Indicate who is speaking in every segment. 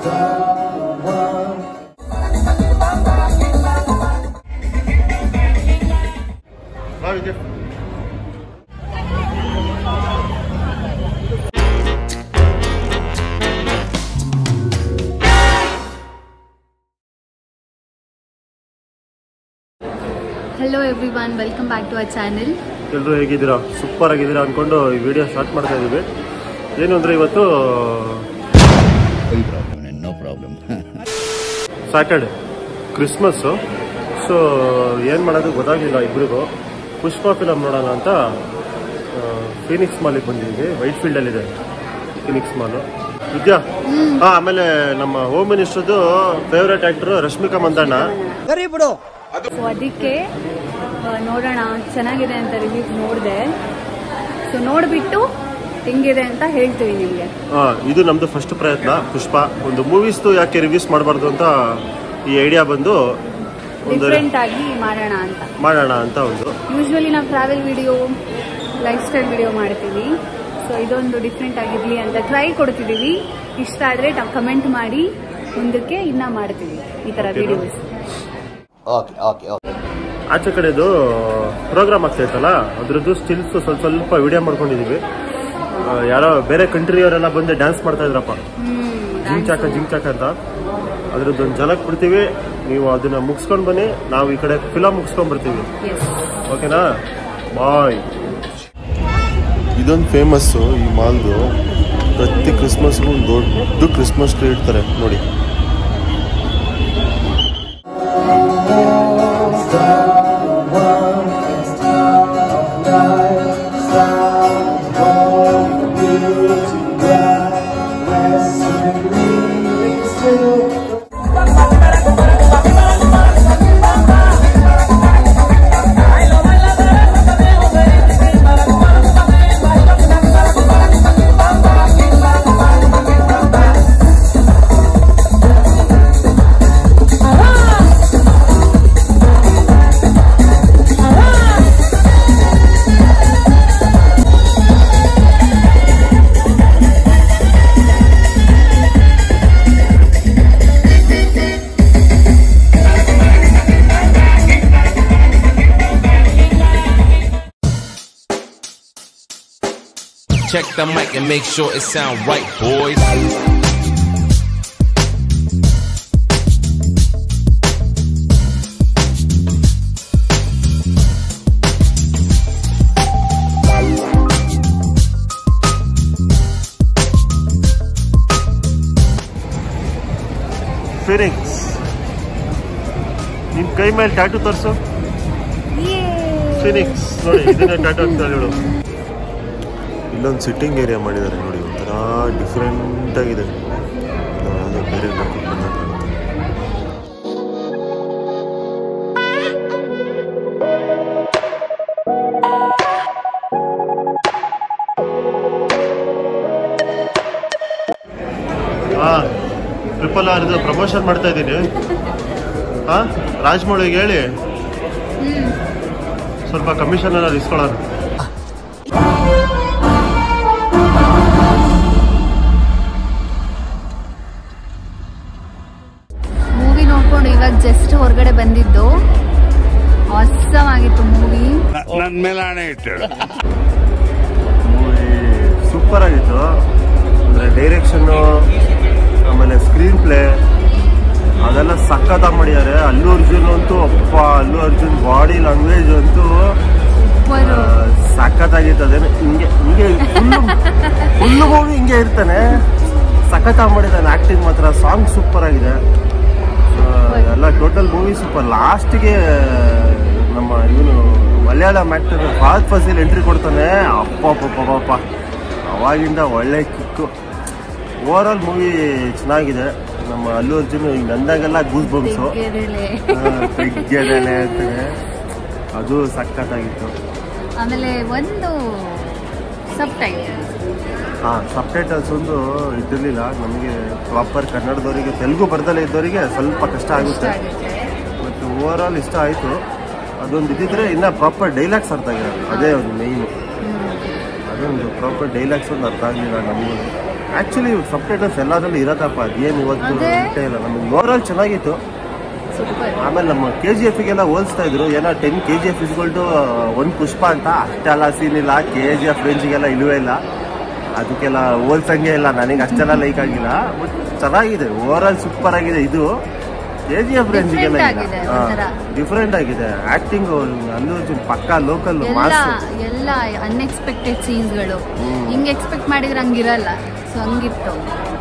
Speaker 1: ಬಾ Vijay
Speaker 2: hello everyone welcome back to our channel
Speaker 1: ಎಲ್ಲರೂ ಹೇಗಿದ್ದೀರಾ ಸೂಪರ್ ಆಗಿದ್ದೀರಾ ಅಂದ್ಕೊಂಡು ಈ ವಿಡಿಯೋ ಸ್ಟಾರ್ಟ್ ಮಾಡ್ತಾ ಇದ್ದೀವಿ ಏನು ಅಂದರೆ ಇವತ್ತು
Speaker 3: no problem.
Speaker 1: Saturday Christmas so ಏನು ಮಾಡೋದು ಗೊತ್ತಾಗಲಿಲ್ಲ ಇಬ್ಬರಿಗೂ ಪುಷ್ಪ ಫಿಲಮ್ ನೋಡೋಣ ಅಂತ ಫೀನಿಕ್ಸ್ ಮಾಲಿಗೆ ಬಂದಿದ್ದೀವಿ ವೈಟ್ ಫೀಲ್ಡಲ್ಲಿದೆ ಫೀನಿಕ್ಸ್ ಮಾಲು ವಿದ್ಯಾ ಹಾಂ ಆಮೇಲೆ ನಮ್ಮ ಹೋಮ್ ಮಿನಿಸ್ಟರ್ದು favourite actor Rashmika Mandanna
Speaker 2: so ಅದಕ್ಕೆ ಆ, ನೋಡೋಣ ಚೆನ್ನಾಗಿದೆ ಅಂತ ರಿವ್ಯೂ ನೋಡಿದೆ ಸೊ ನೋಡಿಬಿಟ್ಟು ಹೆಂಗಿದೆ ಅಂತ ಹೇಳ್ತೀವಿ ನಿಮಗೆ
Speaker 1: ಆ, ಇದು ನಮ್ದು ಫಸ್ಟ್ ಪ್ರಯತ್ನ ಪುಷ್ಪ ಒಂದು ಮೂವೀಸ್ದು ಯಾಕೆ ರಿವ್ಯೂಸ್ ಮಾಡಬಾರ್ದು ಅಂತ ಈ ಐಡಿಯಾ ಬಂದು ಒಂದು
Speaker 2: ಡಿಫ್ರೆಂಟ್ ಆಗಿ ಮಾಡೋಣ ಅಂತ
Speaker 1: ಮಾಡೋಣ ಅಂತ ಒಂದು
Speaker 2: ಯೂಶ್ವಲಿ ನಾವು travel video lifestyle video ಮಾಡ್ತೀವಿ ಸೊ ಇದೊಂದು ಡಿಫ್ರೆಂಟ್ ಆಗಿರ್ಲಿ ಅಂತ ಟ್ರೈ ಕೊಡ್ತಿದ್ದೀವಿ ಇಷ್ಟ ಆದರೆ ನಾವು ಕಮೆಂಟ್ ಮಾಡಿ ಮುಂದಕ್ಕೆ ಇನ್ನ ಮಾಡ್ತೀವಿ ಈ ಥರ
Speaker 1: Okay,
Speaker 2: videos
Speaker 3: okay, okay, okay.
Speaker 1: ಆಚೆ ಕಡೆದು ಪ್ರೋಗ್ರಾಮ್ ಆಗ್ತಾ ಇತ್ತಲ್ಲ ಅದ್ರದ್ದು ಸ್ಟಿಲ್ಸ್ ಸ್ವಲ್ಪ ಸ್ವಲ್ಪ ವಿಡಿಯೋ ಮಾಡ್ಕೊಂಡಿದೀವಿ ಆ, ಯಾರೋ ಬೇರೆ ಕಂಟ್ರಿಯವರೆಲ್ಲ ಬಂದು ಡ್ಯಾನ್ಸ್ ಮಾಡ್ತಾ ಇದ್ರಪ್ಪ ಜಿಂಗ್ ಚಾಕ ಜಿಂಗ್ ಚಾಕ ಅಂತ ಅದ್ರದ್ದು ಒಂದು ಝಲಕ್ ಬಿಡ್ತೀವಿ ನೀವು ಅದನ್ನ ಮುಗಿಸ್ಕೊಂಡು ಬನ್ನಿ ನಾವು ಈ ಕಡೆ ಫಿಲಮ್ ಮುಗಿಸ್ಕೊಂಡ್ ಬರ್ತೀವಿ
Speaker 2: ಎಸ್
Speaker 1: ಓಕೆನಾ ಬಾಯ್ ಇದೊಂದು ಫೇಮಸ್ಸು ಈ ಮಾಲ್ದು ಪ್ರತಿ ಕ್ರಿಸ್ಮಸ್ಗೂ ಒಂದು ದೊಡ್ಡ ಕ್ರಿಸ್ಮಸ್ ಟ್ರೀ ಇಡ್ತಾರೆ ನೋಡಿ
Speaker 4: Check the mic and make sure it sound right, boys.
Speaker 1: ಫಿನಿಕ್ಸ್ ನಿನ್ ಕೈ ಮೇಲೆ ಟ್ಯಾಟು ತೋರಿಸು ಫಿನಿಕ್ಸ್ ನೋಡಿ ಇದನ್ನ ಟ್ಯಾಟು ಅಂತ ಹೇಳು ಇಲ್ಲೊಂದು ಸಿಟ್ಟಿಂಗ್ ಏರಿಯಾ ಮಾಡಿದ್ದಾರೆ ನೋಡಿ ಒಂಥರ ಡಿಫ್ರೆಂಟ್ ಆಗಿದೆ ನಾವು ಯಾವುದೋ ಬೇರೆ ಕರ್ಕೊಂಡು ಬಂದಂಗೆ ಕಾಣುತ್ತೆ. ಹಾ ಟ್ರಿಪಲ್ ಆರ್ ಇದು ಪ್ರಮೋಷನ್ ಮಾಡ್ತಾ ಇದ್ದೀನಿ ಹಾ ರಾಜ್ಮೌಳಿಗೆ ಹೇಳಿ ಸ್ವಲ್ಪ ಕಮಿಷನ್ ಎಲ್ಲ ಇಸ್ಕೊಳ್ಳೋಣ
Speaker 2: ಮೂವಿ ನೋಡ್ಕೊಂಡು ಇವಾಗ ಜಸ್ಟ್ ಹೊರಗಡೆ ಬಂದಿದ್ದು ಆಸಮ್ ಆಗಿತ್ತು ಮೂವಿ
Speaker 5: ನನ್ನ ಮೇಲೆ ಹಣೆ ಇಟ್ಟಳು
Speaker 1: ಮೂವಿ ಸೂಪರ್ ಆಗಿತ್ತು ಅಂದರೆ ಡೈರೆಕ್ಷನ್ನು ಆಮೇಲೆ ಸ್ಕ್ರೀನ್ ಪ್ಲೇ ಅದೆಲ್ಲ ಸಖತ್ತಾಗಿ ಮಾಡಿದ್ದಾರೆ ಅಲ್ಲು ಅರ್ಜುನ್ ಅಂತೂ ಅಪ್ಪ ಅಲ್ಲು ಅರ್ಜುನ್ ಬಾಡಿ ಲ್ಯಾಂಗ್ವೇಜ್ ಅಂತೂ
Speaker 2: ಸೂಪರ್
Speaker 1: ಸಖತ್ತಾಗಿತ್ತು ಅದೇನು ಹಿಂಗೆ ಹಿಂಗೆ ಫುಲ್ಲು ಫುಲ್ಲು ಮೂವಿ ಹಿಂಗೆ ಇರ್ತಾನೆ ಸಖತ್ತಾಗಿ ಮಾಡಿದ್ದಾನೆ ಆ್ಯಕ್ಟಿಂಗ್ ಮಾತ್ರ ಸಾಂಗ್ ಸೂಪರ್ ಆಗಿದೆ ಆ, ಎಲ್ಲ ಟೋಟಲ್ ಮೂವಿ ಸೂಪರ್ ಲಾಸ್ಟಿಗೆ ನಮ್ಮ ಇವನು ಮಲಯಾಳಂ ಆ್ಯಕ್ಟರ್ ಫಾದ್ ಫಸೀಲ್ ಎಂಟ್ರಿ ಕೊಡ್ತಾನೆ ಅಪ್ಪ ಅಪ್ಪ ಪಾಪ ಅವಾಗಿಂದ ಒಳ್ಳೆ ಕಿಕ್ಕು ಓವರ್ ಆಲ್ ಮೂವಿ ಚೆನ್ನಾಗಿದೆ ನಮ್ಮ ಅಲ್ಲು ಅರ್ಜುನ್ ಈಗ ನಂದಾಗೆಲ್ಲ ಗೂಸ್ ಬಂಪ್ಸು ತೆಗ್ಗೆದೆಲೆ ಅಂತಾನೆ ಅದು ಸಖತ್ತಾಗಿತ್ತು
Speaker 2: ಆಮೇಲೆ ಒಂದು ಸಬ್ ಟೈಟಲ್
Speaker 1: ಹಾಂ ಸಬ್ಟೈಟಲ್ಸ್ ಒಂದು ಇದಿರಲಿಲ್ಲ ನಮಗೆ ಪ್ರಾಪರ್ ಕನ್ನಡದವರಿಗೆ ತೆಲುಗು ಬರ್ದಲ್ಲೇ ಇದ್ದವರಿಗೆ ಸ್ವಲ್ಪ ಕಷ್ಟ ಆಗುತ್ತೆ ಮತ್ತು ಓವರ್ ಆಲ್ ಇಷ್ಟ ಆಯಿತು ಅದೊಂದು ಇದ್ದಿದ್ರೆ ಇನ್ನು ಪ್ರಾಪರ್ ಡೈಲಾಗ್ಸ್ ಅರ್ಥ ಆಗಿರೋದು ಅದೇ ಒಂದು ಮೇಯ್ನು ಅದೊಂದು ಪ್ರಾಪರ್ ಡೈಲಾಗ್ಸ್ ಒಂದು ಅರ್ಥ ಆಗಲಿಲ್ಲ ನಮಗೂ ಆಕ್ಚುಲಿ ಸಬ್ ಟೈಟಲ್ಸ್ ಎಲ್ಲಾದ್ರಲ್ಲೂ ಇರತ್ತಪ್ಪ ಅದೇನು ಇವತ್ತು
Speaker 2: ಅದೇ.
Speaker 1: ಇಷ್ಟೇ ಇಲ್ಲ ನಮಗೆ ಓವರಾಲ್ ಚೆನ್ನಾಗಿತ್ತು
Speaker 2: ಸೂಪರ್
Speaker 1: ಆಮೇಲೆ ನಮ್ಮ ಕೆ ಜಿ ಎಫ್ಗೆಲ್ಲ ಹೋಲಿಸ್ತಾ ಇದ್ರು ಏನೋ ಟೆನ್ ಕೆ ಜಿ ಎಫ್ ಇಸ್ಕೊಳ್ತು ಒಂದು ಪುಷ್ಪ ಅಂತ ಅಷ್ಟೆಲ್ಲ ಸೀನ್ ಇಲ್ಲ ಕೆ ಜಿ ಎಫ್ ರೇಂಜಿಗೆಲ್ಲ ಇಲ್ಲವೇ ಇಲ್ಲ ಅದಕ್ಕೆಲ್ಲ ಹೋಲ್ಸಂಗೆ ಇಲ್ಲ ನನಗೆ ಅಷ್ಟೆಲ್ಲ ಲೈಕ್ ಆಗಿಲ್ಲ ಬಟ್ ಚೆನ್ನಾಗಿದೆ ಓವರ್ ಆಲ್ ಸೂಪರ್ ಆಗಿದೆ ಇದು ಕೆ ಜಿ ಎಫ್ ರೇಂಜಿಗೆಲ್ಲ
Speaker 2: Different ಆಗಿದೆ ಒಂಥರ.
Speaker 1: ಡಿಫ್ರೆಂಟ್ ಆಗಿದೆ ಆಕ್ಟಿಂಗ್ ಅಲ್ಲೂ ಅರ್ಜುನ್ ಪಕ್ಕಾ ಲೋಕಲ್
Speaker 2: ಎಲ್ಲ
Speaker 1: ಮಾಸ್
Speaker 2: ಎಲ್ಲ ಅನ್ಎಕ್ಸ್ಪೆಕ್ಟೆಡ್ ಸೀನ್ಸ್ಗಳು ಹಿಂಗ್ ಎಕ್ಸ್ಪೆಕ್ಟ್ ಮಾಡಿದ್ರೆ ಹಂಗಿರಲ್ಲ ಸೊ ಹಂಗಿತ್ತು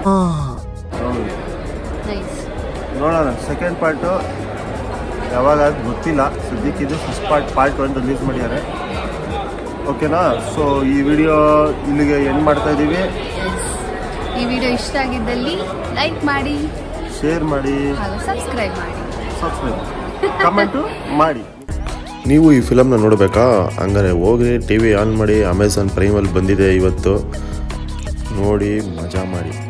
Speaker 2: ನೈಸ್
Speaker 1: ನೋಡೋಣ ಸೆಕೆಂಡ್ ಪಾರ್ಟು ಯಾವಾಗ ಅದು ಗೊತ್ತಿಲ್ಲ ಸದ್ಯಕ್ಕೆ ಇದು first part part one release ಮಾಡಿದ್ದಾರೆ ಓಕೆನಾ ಸೊ ಈ ವಿಡಿಯೋ ಇಲ್ಲಿಗೆ ಎಂಡ್ ಮಾಡ್ತಾ ಇದ್ದೀವಿ
Speaker 2: ಈ ವಿಡಿಯೋ ಇಷ್ಟ ಆಗಿದ್ದಲ್ಲಿ ಲೈಕ್ ಮಾಡಿ
Speaker 1: ಶೇರ್ ಮಾಡಿ
Speaker 2: ಹಾಗೂ ಸಬ್ಸ್ಕ್ರೈಬ್ ಮಾಡಿ
Speaker 1: ಸಬ್ಸ್ಕ್ರೈಬ್ ಕಮೆಂಟು ಮಾಡಿ
Speaker 6: ನೀವು ಈ ಫಿಲಮ್ನ ನೋಡಬೇಕಾ ಹಂಗಾರೆ ಹೋಗಿ ಟಿ ವಿ ಆನ್ ಮಾಡಿ ಅಮೆಝಾನ್ ಪ್ರೈಮಲ್ಲಿ ಬಂದಿದೆ ಇವತ್ತು ನೋಡಿ ಮಜಾ ಮಾಡಿ